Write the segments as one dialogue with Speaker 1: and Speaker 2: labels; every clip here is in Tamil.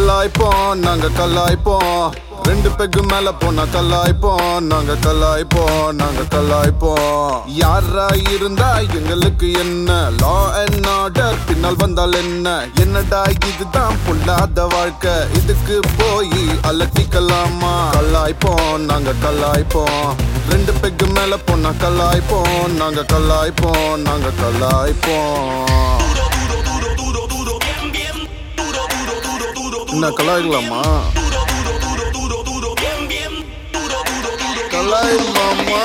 Speaker 1: கல்லாய்ப்போம் நாங்க கல்லாய்ப்போம் ரெண்டு பெக்கு மேல போனா கல்லாய்ப்போம் நாங்க கல்லாய்ப்போம் நாங்க கல்லாய்ப்போம் யாரா இருந்தா எங்களுக்கு என்ன லா அண்ட் ஆர்டர் பின்னால் வந்தால் என்ன என்னடா இதுதான் பொல்லாத வாழ்க்கை இதுக்கு போய் அலட்டிக்கலாமா கல்லாய்ப்போம் நாங்க கல்லாய்ப்போம் ரெண்டு பெக்கு மேல போனா கல்லாய்ப்போம் நாங்க கல்லாய்ப்போம் நாங்க கல்லாய்ப்போம் என்ன கலாயிக்கலாமா கலாயிக்கலாமா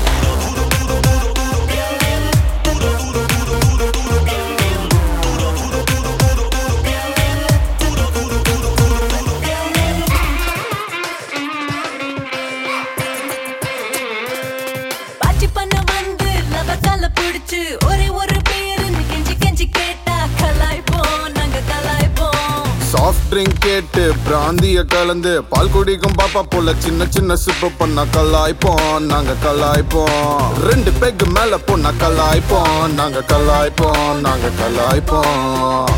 Speaker 2: பாச்சி பண்ண வந்து லவத்தால புடிச்சு ஒரே ஒரு பேருன்னு கெஞ்சி கெஞ்சி கேட்டா கலாய்ப்போம் நாங்க கலாய்ப்போம்
Speaker 1: சாஃப்ட் ட்ரிங்க் கேட்டு பிராந்திய கலந்து பால் குடிக்கும் பாப்பா போல சின்ன சின்ன சிப்பு பண்ண கலாய்ப்போம் நாங்க கலாய்ப்போம் ரெண்டு பெக் மேல போனா கலாய்ப்போம் நாங்க கலாய்ப்போம் நாங்க கலாய்ப்போம்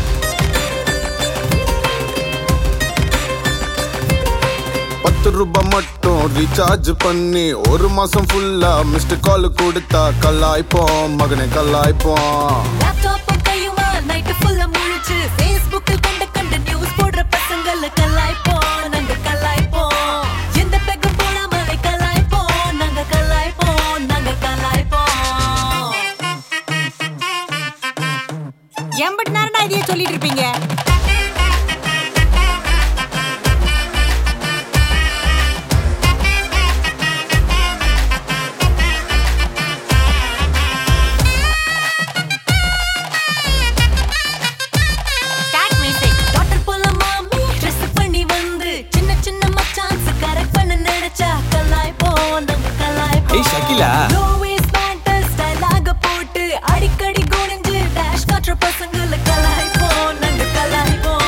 Speaker 1: பத்து ரூபாய் மட்டும் ரீசார்ஜ் பண்ணி ஒரு மாசம் ஃபுல்லா மிஸ்டு கால் கொடுத்தா கலாய்ப்போம் மகனை கலாய்ப்போம்
Speaker 2: லேப்டாப்பும் கையுமா நைட்டு ஃபுல்லா முழிச்சு ஃபேஸ்புக்கில் கண்ட கண்ட நியூஸ் போடுற பசங்கள கலாய்ப்போம் நாங்க கலாய்ப்போம் எந்த பெக்கும் போடாமலே கலாய்ப்போம் நாங்க கலாய்ப்போம் நாங்க கலாய்ப்போம்
Speaker 3: எண்பத்தி நேரம்டா இதையே சொல்லிட்டு இருப்பீங்க ஸ்டார்ட் மியூசிக்
Speaker 2: டாக்டர் போல மாமி ட்ரெஸ் பண்ணி வந்து சின்ன சின்ன மச்சான்ஸ் கரெக்ட் பண்ண நினைச்சா கலாய்ப்போம் நாங்க கலாய்ப்போம்
Speaker 4: ஏய், Shakila.
Speaker 2: Low waist pant style ஆக போட்டு அடிக்கடி குனிஞ்சு dash காட்டுற பசங்கள கலாய்ப்போம் நாங்க கலாய்ப்போம்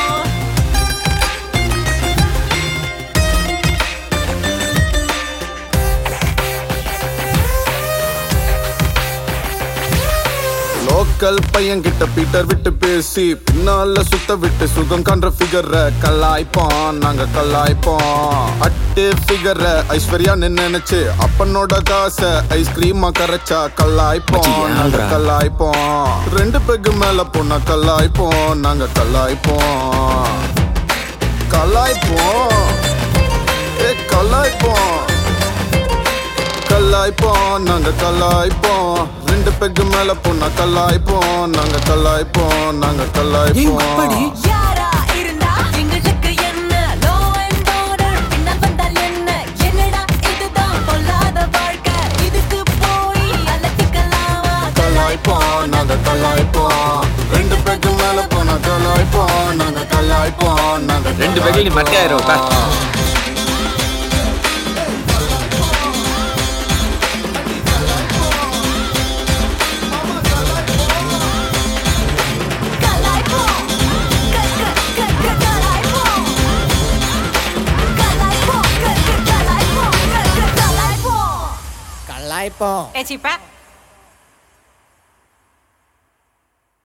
Speaker 1: லோக்கல் பையன் கிட்ட பீட்டர் விட்டு பேசி பின்னால சுத்த விட்டு சுகம் காண்ற ஃபிகர கலாய்ப்போம் நாங்க கலாய்ப்போம் அட்டு ஃபிகர ஐஸ்வர்யான்னு நினைச்சு அப்பனோட காசை ஐஸ்கிரீமா கரைச்சா கலாய்ப்போம்
Speaker 4: மச்சி,
Speaker 1: நாங்க
Speaker 4: ஏன்டா?
Speaker 1: கலாய்ப்போம் ரெண்டு பெக்கு மேல போனா கலாய்ப்போம் நாங்க கலாய்ப்போம் கலாய்ப்போம் ஏ கலாய்ப்போம் கலாய்ப்போம் நாங்க கலாய்ப்போம் ரெண்டு பெக்கு மேல போனா கலாய்ப்போம் நாங்க கலாய்ப்போம் நாங்க கலாய்ப்போம்
Speaker 2: யாரா இருந்தா எங்களுக்கு என்ன லோ அண்ட் ஆர்டர் பின்னால் வந்தால் என்ன என்னடா இதுதான் பொல்லாத வாழ்க்கை இதுக்கு போய் அலட்டிக்கலாமா
Speaker 1: கலாய்ப்போம் நாங்க கலாய்ப்போம் ரெண்டு பெக்கு மேல போனா கலாய்ப்போம் நாங்க கலாய்ப்போம் நாங்க
Speaker 4: ரெண்டு பெக்கில் நீ மட்டையாயிரும், உட்கார்.
Speaker 2: கலாய்ப்போம் க- க- க- க- கலாய்ப்போம் கலாய்ப்போம் க- க- கலாய்ப்போம் க- க- கலாய்ப்போம்
Speaker 3: கலாய்ப்போம்
Speaker 5: ஏச்சிப்பா